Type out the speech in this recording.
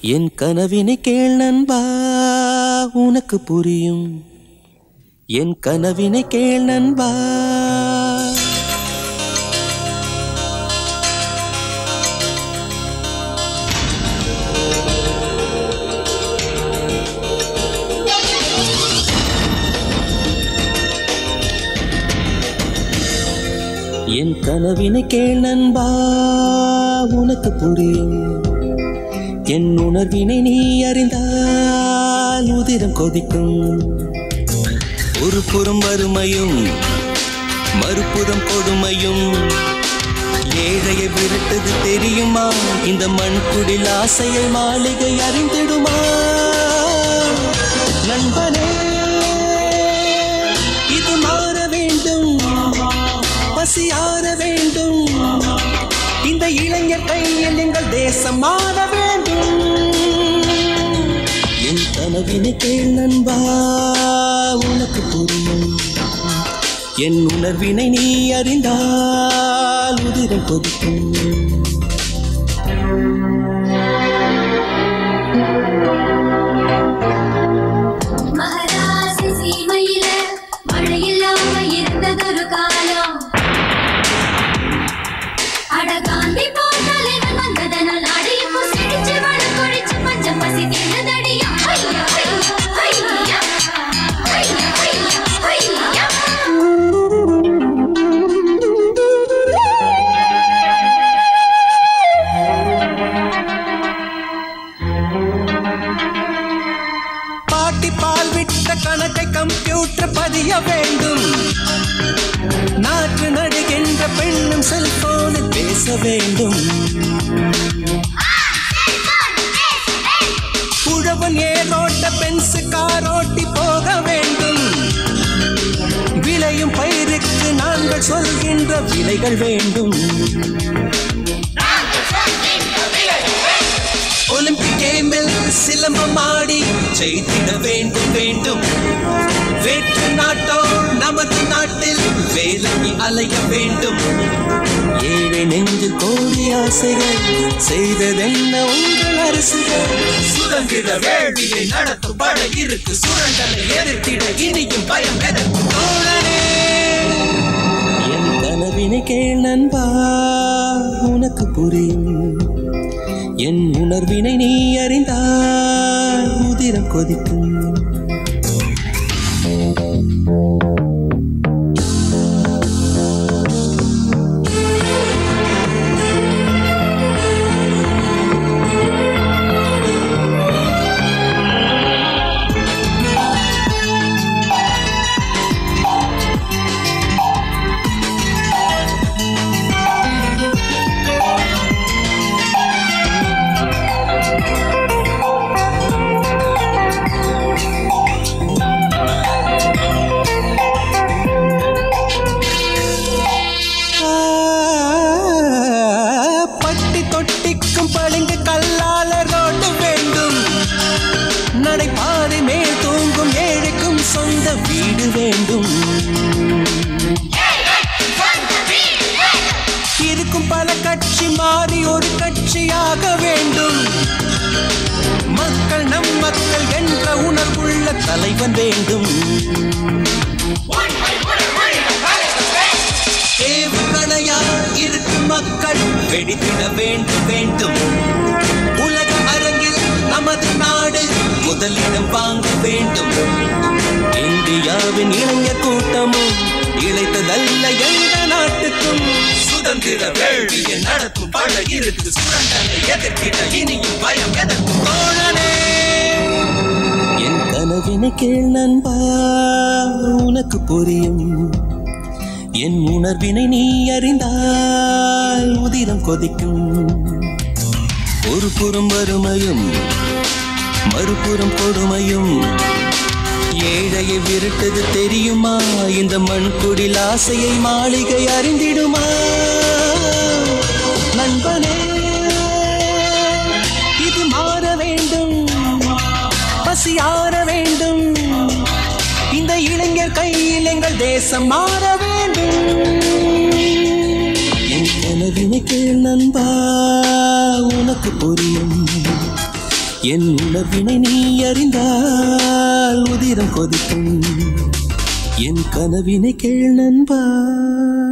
என் கனவினை கேள் நண்பா உனக்கு புரியும் என் கனவினை கேள் நண்பா என் கனவினை கேள் நண்பா உனக்கு புரியும் என் உணர்வினை நீ அறிந்தால் உதிரம் கொதிக்கும் ஒரு புறம் வறுமையும் மறுபுறம் கொடுமையும் ஏழையை விரட்டது தெரியுமா இந்த மண்குடில் ஆசையை மாளிகை அறிந்திடுமா நண்பனே இது மாற வேண்டும் பசியார வேண்டும் இந்த இளைஞர் கையில் எங்கள் தேசம் மாற வேண்டும் என் கனவினை கேள் நண்பா உனக்கு புரியும் என் உணர்வினை நீ அறிந்தால் உதிரம் கொதிக்கும் மகராசி சீமையில மழை இல்லாம இருந்ததொரு காலம் அட காந்தி போல் தலைவன் வந்ததனால் நாடு இப்போ செழிச்சு வளம் கொழிச்சு பஞ்சம் பசி தீர்ந்ததடியா ஐயா ஐயா ஐயா ஐயா ஐயா ஐயா பாட்டி பால் விட்ட கணக்கை கம்ப்யூட்டர் பதிய வேண்டும் நாற்று நடுகின்ற பெண்ணும் செல்போனில் பேச வேண்டும் உழவன் ஏரோட்ட பென்சு காரோட்டி போக வேண்டும் விளையும் பயிருக்கு நாங்கள் சொல்கின்ற விலைகள் வேண்டும் ஒலிம்பிக் கேமில் சிலம்பம் ஆடி ஜெயித்திட வேண்டும் வேண்டும் வேற்று நாட்டோ நமது நாட்டில் வேலைக்கு அலைய வேண்டும் ஏழை நெஞ்சு கோடி ஆசைகள் செய்ததென்ன உங்கள் அரசுகள் சுதந்திர வேள்வியை நடத்தும் படை இருக்கு சுரண்டலை எதிர்த்திட இனியும் பயம் எதற்கு தோழனே என் கனவினை கேள் நண்பா உனக்கு புரியும் என் உணர்வினை நீ அறிந்தால் உதிரம் கொதிக்கும் பட்டி தொட்டிக்கும் பளிங்கு கல்லால ரோடு வேண்டும் நடைபாதை மேல் தூங்கும் ஏழைக்கும் சொந்த வீடு வேண்டும் இருக்கும் பல கட்சி மாறி ஒரு கட்சியாக வேண்டும் மக்கள் நம் மக்கள் என்ற உணர்வுள்ள தலைவன் வேண்டும் ஏவுகணையா இருக்கும் மக்கள் வெடித்திட வேண்டும் வேண்டும் உலக அரங்கில் நமது நாடு முதலிடம் வாங்க வேண்டும் இந்தியாவின் இளைஞர் கூட்டமும் இழைத்ததல்ல எந்த நாட்டுக்கும் சுதந்திர வேள்வியை நடத்தும் படை இருக்கு சுரண்டலை எதிர்த்திட இனியும் பயம் எதற்கு தோழனே என் கனவினை கேள் நண்பா உனக்கு புரியும் என் உணர்வினை நீ அறிந்தால் உதிரம் கொதிக்கும் ஒரு புறம் வறுமையும் மறுபுறம் கொடுமையும் ஏழையை விரட்டது தெரியுமா இந்த மண்குடில் ஆசையை மாளிகை அறிந்திடுமா நண்பனே இது மாற வேண்டும் பசியார வேண்டும் இந்த இளைஞர் கையில் எங்கள் தேசம் மாற வேண்டும் என் கனவினை கேள் நண்பா உனக்கு புரியும் என் உணர்வினை நீ அறிந்தால் உதிரம் கொதிக்கும் என் கனவினை கேள் நண்பா